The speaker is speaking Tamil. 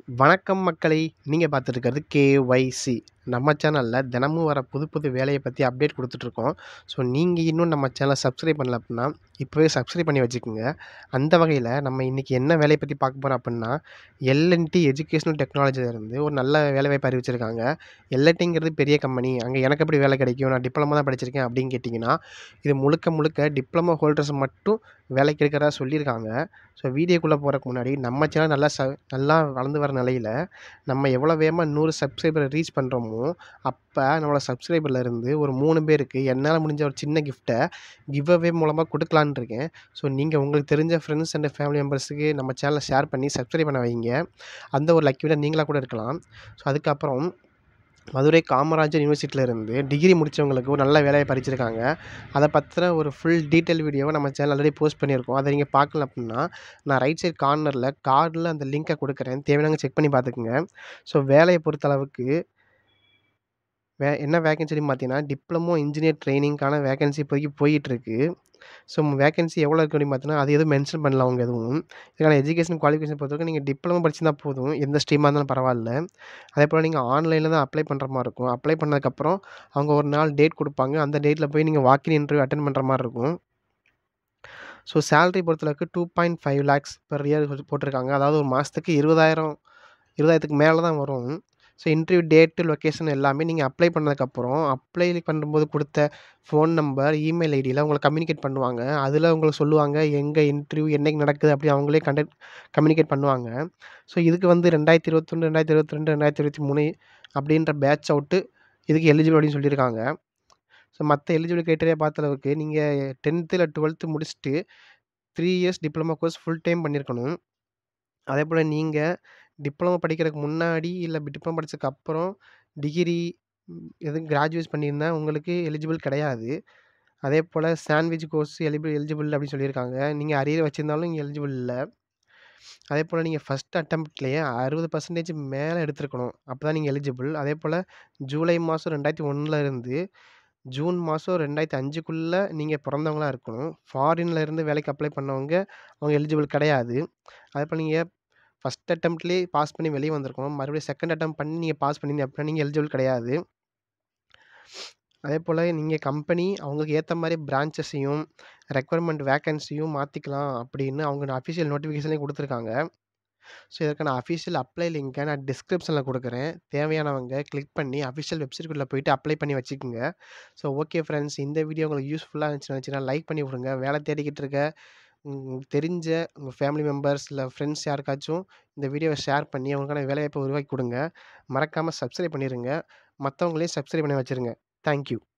வணக்கம் மக்களே! நீங்க பார்த்துட்டு இருக்கிறது கேஒய்சி. நம்ம சேனல்ல தினமும் வர புது புது வேலைய பத்தி அப்டேட் குடுத்துட்ருக்கோம். ஸோ நீங்க இன்னும் நம்ம சேனல சப்ஸ்கிரைப் பண்ணல அப்டின்னா, இப்பவே சப்ஸ்கிரைப் பண்ணி வச்சுக்கங்க. அந்த வகையில நம்ம இன்னைக்கு என்ன வேலைய பத்தி பார்க்க போறோம் அப்புட்ன்னா, எல்&டி எஜுகேஷனல் டெக்னாலஜில இருந்து ஒரு நல்ல வேலைவாய்ப்பு அறிவிச்சிருக்காங்க. எல்&டிங்கிறது பெரிய கம்பெனி. அங்க எனக்கு எப்படி வேலை கிடைக்கும்? நான் டிப்ளமோ தான் படிச்சிருக்கேன் அப்படின்னு கேட்டீங்கன்னா, இது முழுக்க முழுக்க டிப்ளமோ ஹோல்டர்ஸ் மட்டும் வேலைக்கு எடுக்கிறதா சொல்லியிருக்காங்க. ஸோ வீடியோக்குள்ள போறதுக்கு முன்னாடி நம்ம சேனல் நல்லா ச நல்லா வளர்ந்து வர நிலையில, நம்ம எவ்வளோ வேகமா 100 சப்ஸ்கிரைபர ரீச் பண்றோமோ, அப்ப நம்மளோட சப்ஸ்கிரைபர்ல இருந்து ஒரு 3 பேருக்கு என்னால முடிஞ்ச ஒரு சின்ன கிஃப்ட்ட கிவ் அவே மூலமா குடுக்கலான்னு இருக்கேன். ஸோ நீங்க உங்களுக்கு தெரிஞ்ச ஃப்ரெண்ட்ஸ் அண்ட் ஃபேமிலி மெம்பர்ஸ்க்கு நம்ம சேனல ஷேர் பண்ணி சப்ஸ்கிரைப் பண்ண வைங்க. அந்த ஒரு லக்கி வின்னர் நீங்களா கூட இருக்கலாம். ஸோ அதுக்கப்புறம் மதுரை காமராஜர் யூனிவர்சிட்டில இருந்து டிகிரி முடிச்சவங்களுக்கு ஒரு நல்ல வேலைவாய்ப்பு அறிவிச்சிருக்காங்க. அத பத்தின ஒரு ஃபுல் டீட்டெயில் வீடியோவ நம்ம சேனல்ல ஆல்ரெடி போஸ்ட் பண்ணியிருக்கோம். அத நீங்க பார்க்கல அப்டின்னா, நான் ரைட் சைட் கார்னர்ல கார்ட்ல அந்த லிங்க குடுக்குறேன். தேவையானவங்க செக் பண்ணி பார்த்துக்கங்க. ஸோ வேலைய பொறுத்தளவுக்கு வே என்ன வேக்கன்சின்னு பார்த்தீங்கன்னா, டிப்ளமோ இன்ஜினியர் ட்ரெய்னிங்க்கான வேக்கன்சி இப்போதைக்கு போயிட்டுருக்கு. ஸோ வேக்கன்சி எவ்வளோ இருக்கு அப்படின்னு பார்த்தீங்கன்னா, அது எதுவும் மென்ஷன் பண்ணல அவங்க எதுவும். இதுக்கான எஜுகேஷன் குவாலிஃபிகேஷன் பொறுத்தவரைக்கும் நீங்க டிப்ளமோ படிச்சிருந்தா போதும். எந்த ஸ்ட்ரீமா இருந்தாலும் பரவால்ல. அதேபோல நீங்க ஆன்லைன்ல தான் அப்ளை பண்ற மாரி இருக்கும். அப்ளை பண்ணதுக்கப்புறம் அவங்க ஒரு நாள் டேட் குடுப்பாங்க. அந்த டேட்ல போய் நீங்க வாக் இன் இன்டர்வியூ அட்டெண்ட் பண்ற மாரி இருக்கும். ஸோ சேலரி பொறுத்தளவுக்கு 2.5 லேக்ஸ் பெர் இயர் சொல்லி போட்டிருக்காங்க. அதாவது ஒரு மாசத்துக்கு 20,000 20,000த்துக்கு மேல தான் வரும். ஸோ இன்டர்வியூ டேட்டு, லொகேஷன் எல்லாமே நீங்க அப்ளை பண்ணதுக்கப்புறம், அப்ளை பண்ணும்போது குடுத்த ஃபோன் நம்பர், இமெயில் ஐடில உங்கள கம்யூனிகேட் பண்ணுவாங்க. அதுல உங்களுக்கு சொல்லுவாங்க, எங்க இன்டர்வியூ என்னைக்கு நடக்குது அப்படி அவங்களே கண்டக்ட் கம்யூனிகேட் பண்ணுவாங்க. ஸோ இதுக்கு வந்து 2021, 2022, 2023 அப்படின்ற பேட்ச் அவுட்டு இதுக்கு எலிஜிபிள் அப்படின்னு சொல்லியிருக்காங்க. ஸோ மத்த எலிஜிபிள் கிரைட்டீரியா பார்த்த அளவுக்கு நீங்க 10த் இல்ல 12த் முடிச்சுட்டு 3 years diploma course full time பண்ணியிருக்கணும். அதேபோல நீங்க டிப்ளமோ படிக்கிறதுக்கு முன்னாடி இல்ல டிப்ளமோ படிச்சதுக்கு அப்புறம் டிகிரி எதுவும் கிராஜுவேட் பண்ணியிருந்தா உங்களுக்கு எலிஜிபிள் கிடையாது. அதேபோல சாண்ட்விச் கோர்ஸ் எலிபிள் எலிஜிபிள் அப்படின்னு சொல்லியிருக்காங்க. நீங்க அரியர் வச்சிருந்தாலும் நீங்க எலிஜிபிள் இல்ல. அதேபோல நீங்க ஃபர்ஸ்ட் அட்டெம்ப்ட்லயே 60% மேல எடுத்திருக்கணும். அப்பதான் நீங்க எலிஜிபிள். அதேபோல ஜூலை மாசம் 2001ல இருந்து ஜூன் மாசம் 2005க்குள்ள நீங்க பொறந்தவங்களா இருக்கணும். ஃபாரின்ல இருந்து வேலைக்கு அப்ளை பண்ணவங்க அவங்க எலிஜிபிள் கிடையாது. அதேபோல நீங்க ஃபர்ஸ்ட் அட்டெம்ப்ட்லயே பாஸ் பண்ணி வெளிய வந்திருக்கணும். மறுபடியும் செகண்ட் அட்டெம்ப்ட் பண்ணி நீங்க பாஸ் பண்ணியிருந்தீங்க அப்படின்னா நீங்க எலிஜிபிள் கிடையாது. அதேபோல நீங்க கம்பெனி அவங்களுக்கு ஏத்த மாரி பிரான்ச்சஸையும், ரெக்வயர்மென்ட் வேக்கன்சியும் மாத்திக்கலாம் அப்படின்னு அவங்க அஃபிஷியல் நோட்டிஃபிகேஷன்லயும் குடுத்துருக்காங்க. ஸோ இதற்கான அஃபிஷியல் அப்ளை லிங்க நான் டிஸ்கிரிப்ஷன்ல குடுக்குறேன். தேவையானவங்க கிளிக் பண்ணி அஃபிஷியல் வெப்சைட்குள்ள போயிட்டு அப்ளை பண்ணி வச்சுக்கங்க. ஸோ ஓகே ஃபிரெண்ட்ஸ் இந்த வீடியோ உங்களுக்கு யூஸ்ஃபுல்லா இருந்துச்சுன்னு நினைச்சீங்கன்னா லைக் பண்ணி விடுங்க. வேலை தேடிக்கிட்டு இருக்க உங்களுக்கு தெரிஞ்ச உங்க ஃபேமிலி மெம்பர்ஸ் இல்ல ஃப்ரெண்ட்ஸ் யாருக்காச்சும் இந்த வீடியோவ ஷேர் பண்ணி அவங்களுக்கான வேலைவாய்ப்ப உருவாக்கி குடுங்க. மறக்காம சப்ஸ்கிரைப் பண்ணிருங்க. மத்தவங்களையும் சப்ஸ்கிரைப் பண்ணி வச்சுருங்க. Thank you.